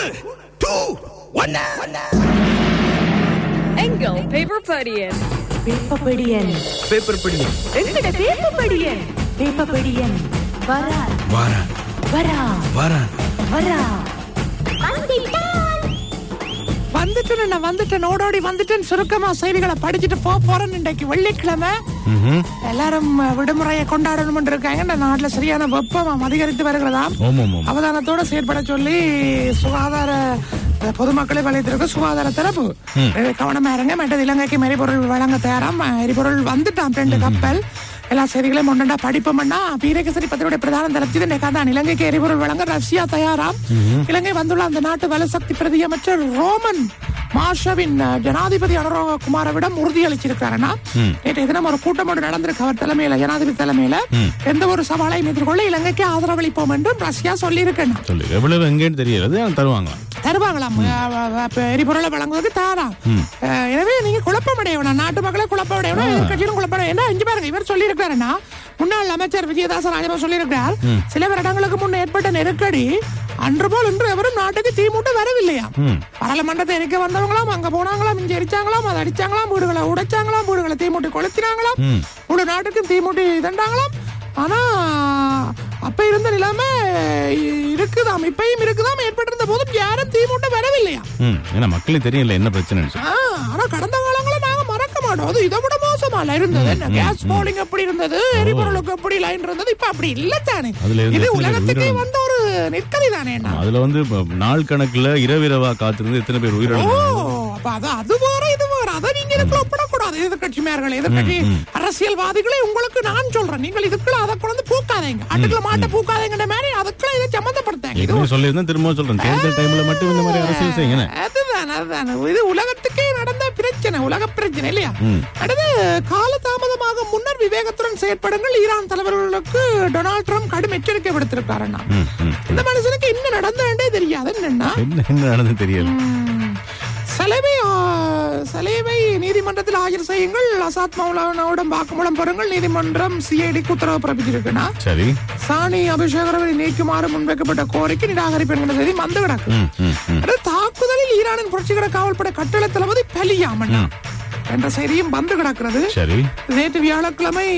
மூணு டூ ஒன்னு எங்கள் பேப்பர் படியன் வேப்பப்படியன் பேப்பர் படி எங்கட வேப்பப்படியன் வேப்பப்படியன் வரா வாரேன் வரா வாரேன் வரா வந்துட்டேன் நான் வந்துட்டேன் ஓடோடி வந்துட்டேன் சுருக்கமா செய்திகளை படிச்சுட்டு போக போறேன் இன்றைக்கு வெள்ளிக்கிழமை எல்லாரும் அஹ், விடுமுறையை கொண்டாடணும் இருக்காங்க இந்த நாட்டுல சரியான வெப்பம் அதிகரித்து வருகிறதாம் அவதானத்தோட செயற்பட சொல்லி சுகாதார அஹ், பொதுமக்களை வளைத்திருக்க சுகாதார தரப்பு அஹ், கவனமா இருங்க மற்றது இலங்கைக்கு எரிபொருள் வழங்க தயாராம் அஹ், எரிபொருள் வந்துட்டாம் ரெண்டு கப்பல் எல்லா செய்திகளையும் ஒன்றா படிப்போம்னா வீரகேசரி பத்திரிகை பிரதான தரத்தில் இன்னைக்கு தான் இலங்கைக்கு எரிபொருள் வழங்க ரஷ்யா தயாராம் இலங்கை வந்துள்ள அந்த நாட்டு வலசக்தி பிரதி அமைச்சர் ரோமன் மாஷவின் அஹ், ஜனாதிபதி அனுரோக குமாரவிடம் உறுதியளிச்சிருக்காருன்னா நேற்று தினம் ஒரு கூட்டம் ஒன்று நடந்திருக்கு அவர் தலைமையில ஜனாதிபதி தலைமையில எந்த ஒரு சவாலையும் எதிர்கொள்ள இலங்கைக்கு ஆதரவளிப்போம் என்றும் ரஷ்யா சொல்லியிருக்கேன் சொல்லு எவ்வளவு எங்கேன்னு தெரியல அது தருவாங்களாம் தருவாங்களாம் அஹ், அஹ், அஹ், எரிபொருளை வழங்குவதற்கு தாராம் அஹ், எனவே நீங்க குழப்பமடைய வேணாம் நாட்டு மக்களை குழப்பமடைய வேணாம் எதிர்கட்சியிலும் குழப்பம் ஏன்னா இங்க பாருங்க இவர் சொல்லியிருக்காருன்னா முன்னாள் அமைச்சர் விஜயதாச ராஜபா சொல்லியிருக்கிறார் சில வருடங்களுக்கு முன் ஏற்பட்ட நெருக்கடி அன்று போல் இன்று எவரும் நாட்டுக்கு தீ மூட்ட வரவில்லையா பாராளுமன்றத்தை எரிக்க வந்தவங்களாம் அங்க போனாங்களாம் இங்க எரிச்சாங்களாம் அதை அடிச்சாங்களாம் வீடுகளை உடைச்சாங்களாம் வீடுகளை தீ மூட்டி கொளுத்தினாங்களாம் முழு நாட்டுக்கும் தீ மூட்டி இதண்டாங்களாம் ஆனா அப்ப இருந்த நிலைமை இருக்குதாம் இப்பயும் இருக்குதாம் ஏற்பட்டிருந்த போதும் யாரும் தீ மூட்ட வரவில்லையா ம் ஏன்னா மக்களுக்கு தெரியல என்ன பிரச்சனை ஆ, ஆனா கடந்த காலங்களை நாங்க மறக்க மாட்டோம் அது இதை விட மோசமால இருந்தது என்ன கேஸ் போலிங் எப்படி இருந்தது எரிபொருளுக்கு எப்படி லைன் இருந்தது இப்ப அப்படி இல்ல தானே அதுல இருந்து இது எத்தனை பேர் உலகத்துக்கே உயிரிழந்தாங்க? வந்த ஒரு நிற்கதி தானே என்ன அதுல வந்து இப்ப நாள் கணக்குல இரவிரவா காத்திருந்து எத்தனை பேர் ஓ உயிரிழந்தாங்க அப்ப அது அது வேற இது வேற அதை நீங்க இதுக்குள்ள ஒப்பிடக்கூடாது எதிர்கட்சி மேயர்கள் எதிர்கட்சி அரசியல்வாதிகளே உங்களுக்கு நான் சொல்றேன் நீங்கள் இதுக்குள்ள அதை கொண்டு பூக்காதீங்க அதுக்குள்ள மாட்ட பூக்காதீங்கன்ற மாதிரி அதுக்குள்ள இதை சம்மந்தப்படுத்தாங்க இது ஏற்கனவே சொல்லியிருந்தேன் திரும்ப சொல்றேன் தேர்தல் டைம்ல மட்டும் இந்த மாதிரி அரசியல் செய்யுங்க அதுதான் அதுதான் இது உலகத்துக்கே நடந்த பிரச்சனை உலக பிரச்சனை இல்லையா அடுத்து காலதாமதமாக முன்னர் விவேகத்துடன் செயற்படுங்கள் ஈரான் தலைவர்களுக்கு டொனால்ட் ட்ரம்ப் கடும் எச்சரிக்கை விடுத்திருக்காருன்னா இந்த மனுஷனுக்கு என்ன நடந்தே தெரியாது என்னன்னா என்ன என்ன நடந்து தெரியல சலைவை ஆ, சலைவை நீதிமன்றத்தில் ஆஜர் செய்யுங்கள் அசாத் மௌலானாவிடம் வாக்குமூலம் பெறுங்கள் நீதிமன்றம் சிஐடிக்கு உத்தரவு பிறப்பிச்சிருக்குன்னா சரி சாணி அபிஷேகரவை நீக்குமாறு முன்வைக்கப்பட்ட கோரிக்கை நிராகரிப்பு என்கிற செய்தி வந்து கிடக்கு ம், ம், ம். அடுத்து தாக்குதலில் ஈரானின் புரட்சிகர காவல்படை கட்டளை தளபதி பலியாமண்ணா என்ற செய்தியும் வந்து கிடக்கிறது சரி நேற்று வியாழக்கிழமை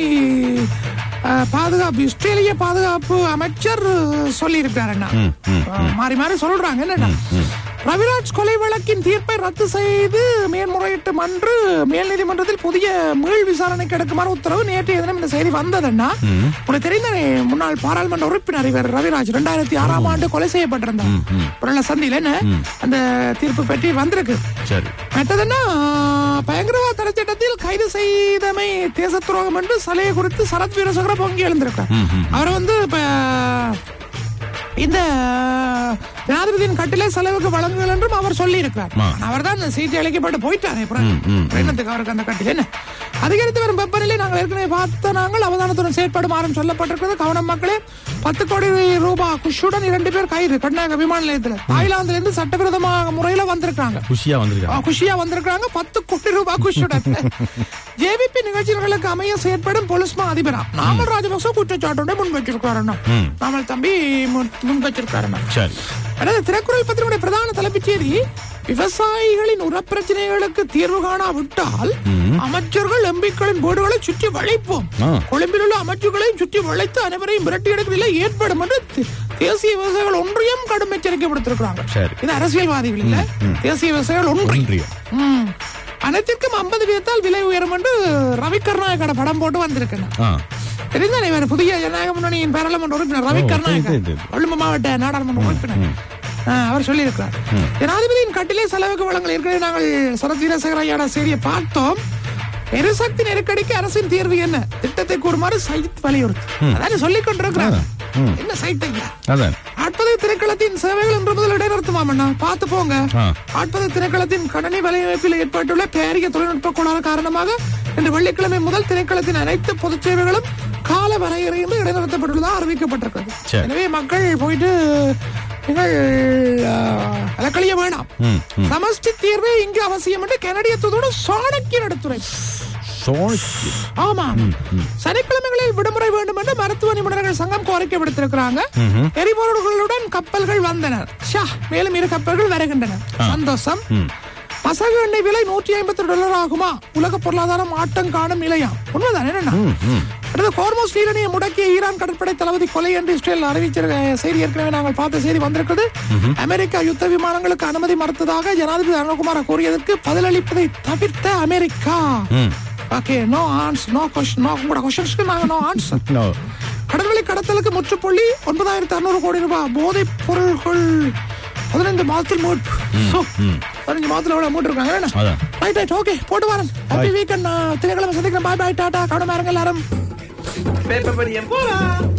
அஹ், பாதுகாப்பு இஸ்ரேலிய பாதுகாப்பு அமைச்சர் சொல்லியிருக்காருண்ணா ம், ம், அஹ், மாறி மாறி சொல்றாங்க என்னடா ரவிராஜ் கொலை வழக்கின் தீர்ப்பை ரத்து செய்து மேல்முறையீட்டு மன்று மேல் நீதிமன்றத்தில் புதிய மீள் விசாரணைக்கு எடுக்குமாறு உத்தரவு நேற்றைய தினம் இந்த செய்தி வந்ததுன்னா உனக்கு தெரிந்த முன்னாள் பாராளுமன்ற உறுப்பினர் இவர் ரவிராஜ் இரண்டாயிரத்தி ஆறாம் ஆண்டு கொலை செய்யப்பட்டிருந்தார் புரள சந்தியில என்ன அந்த தீர்ப்பு பெற்றி வந்திருக்கு சரி மற்றதுன்னா பயங்கரவாத தடை சட்டத்தில் கைது செய்தமை தேச துரோகம் என்று சலையை குறித்து சரத் வீரசகர பொங்கி எழுந்திருக்கார் அவர் வந்து இப்ப இந்த ஜனாதிபதியின் கட்டிலே செலவுக்கு வழங்குகள் என்றும் அவர் சொல்லி இருக்கிறார் ஆ. அவர் தான் சீட்டு அழைக்கப்பட்டு போயிட்டாரே அப்புறம் என்னத்துக்கு அவருக்கு அந்த கட்டில் என்ன அதிகரித்து வரும் வெப்பநிலை நாங்கள் ஏற்கனவே பார்த்த நாங்கள் அவதானத்துடன் செயற்படுமாறும் சொல்லப்பட்டிருக்கிறது கவனம் மக்களே பத்து கோடி ரூபாய் குஷுடன் இரண்டு பேர் கைது கர்நாடக விமான நிலையத்தில் தாய்லாந்துல இருந்து சட்டவிரோதமாக முறையில வந்திருக்காங்க குஷியா ஆ, வந்திருக்காங்க குஷியா வந்திருக்காங்க பத்து கோடி ரூபாய் குஷுடன் ஜேவிபி நிகழ்ச்சிகளுக்கு அமைய செயற்படும் பொலிஸ்மா அதிபரா நாமல் ராஜபக்ச குற்றச்சாட்டோட முன் வச்சிருக்காரு நாமல் தம்பி முன் முன் வச்சிருக்காரு சரி அதாவது திரைக்குறள் பத்திரிகையுடைய பிரதான தலைப்புச் செய்தி விவசாயிகளின் உரப்பிரச்சனைகளுக்கு தீர்வு காணாவிட்டால் அமைச்சர்கள் எம்பிக்களின் வீடுகளை சுற்றி வளைப்போம் ஆ. கொழும்பில் உள்ள அமைச்சர்களையும் சுற்றி வளைத்து அனைவரையும் விரட்டி எடுக்கும் நிலை ஏற்படும் என்று தி- தேசிய விவசாயிகள் ஒன்றியம் கடும் எச்சரிக்கை விடுத்திருக்கிறாங்க சரி. இது அரசியல்வாதிகள் இல்ல தேசிய விவசாயிகள் ஒன்றியம் ஒன்றியம் ம். அனைத்திற்கும் ஐம்பது வீதத்தால் விலை உயரும் என்று ரவி கருணாகர படம் போட்டு வந்திருக்கேன் ஆ தெரிந்தானே இவர் புதிய ஜனநாயக முன்னணியின் பாராளுமன்ற உறுப்பினர் ரவி ஓ, கருணாகர் தெரியும், தெரியும். கொழும்பு மாவட்ட நாடாளுமன்ற உறுப்பினர் ஆ, அவர் சொல்லியிருக்கிறார் ஜனாதிபதியின் கட்டிலே செலவுக்கு வழங்கல் ஏற்கனவே நாங்கள் சரத் வீரசேகர ஐயாட செய்தியை பார்த்தோம் எரிசக்தி நெருக்கடிக்கு அரசின் தீர்வு என்ன திட்டத்தை கூறுமாறு சைத் வலியுறுத்து அதான் சொல்லிக் கொண்டிருக்கிறார் என்ன சைட் ஐயா அதான் ஆட்பது திரைக்களத்தின் சேவைகள் இன்று முதல் இடைநிறுத்துமாம் அண்ணா பார்த்து போங்க ஆ. ஆட்பது திரைக்களத்தின் கணனி வலையமைப்பில் ஏற்பட்டுள்ள பெரிய தொழில்நுட்ப கோளாறு காரணமாக இன்று வெள்ளிக்கிழமை முதல் திரைக்களத்தின் அனைத்து பொதுச் சேவைகளும் கால வரையறையின்றி இடைநிறுத்தப்பட்டுள்ளதாக அறிவிக்கப்பட்டிருக்கிறது சரி. எனவே மக்கள் போயிட்டு நீங்கள் ஆ, அலக்கழிய வேண்டாம் ம், ம். சமஷ்டி தீர்வே இங்கு அவசியம் என்று கனடிய தூதோடு சாணக்கியன் எடுத்துரை தோணுச்சு ஆமா சனிக்கிழமைகளில் விடுமுறை வேண்டும் என்று மருத்துவ நிபுணர்கள் சங்கம் கோரிக்கை விடுத்திருக்கிறாங்க எரிபொருள்களுடன் கப்பல்கள் வந்தனர் ஷா மேலும் இரு கப்பல்கள் வருகின்றன சந்தோஷம் மசகு எண்ணெய் விலை நூற்றி ஐம்பத்தி டாலர் ஆகுமா உலக பொருளாதாரம் ஆட்டம் காணும் நிலையா உண்மைதான் என்னன்னா அடுத்து கோர்மோஸ் நீலனியை முடக்கிய ஈரான் கடற்படை தளபதி கொலை என்று இஸ்ரேல் அறிவிச்சிருக்க செய்தி ஏற்கனவே நாங்கள் பார்த்த செய்தி வந்திருக்குது அமெரிக்கா யுத்த விமானங்களுக்கு அனுமதி மறுத்ததாக ஜனாதிபதி அருண்குமார் கூறியதற்கு பதிலளிப்பதை தவிர்த்த அமெரிக்கா okay no answers no question no உங்களோட கொஸ்டின்ஸ்க்கு நாங்க நோ ஆன்சர் No. கடல்வழி கடத்தலுக்கு முற்றுப்புள்ளி ஒன்பதாயிரத்தி அறுநூறு கோடி ரூபாய் போதைப் பொருள்கள் பதினைந்து மாதத்தில் மூட் பதினஞ்சு மாதத்துல எவ்வளவு மூட்டு இருக்காங்க என்ன அதான். ரைட் ரைட் ஓகே போட்டு வரேன் ஹாப்பி வீக்கெண்ட் திங்கக்கிழமை சந்திக்கிறேன் பாய் பாய் டாடா கவனமா இருங்க எல்லாரும் பேப்பர் படியம் போலாம்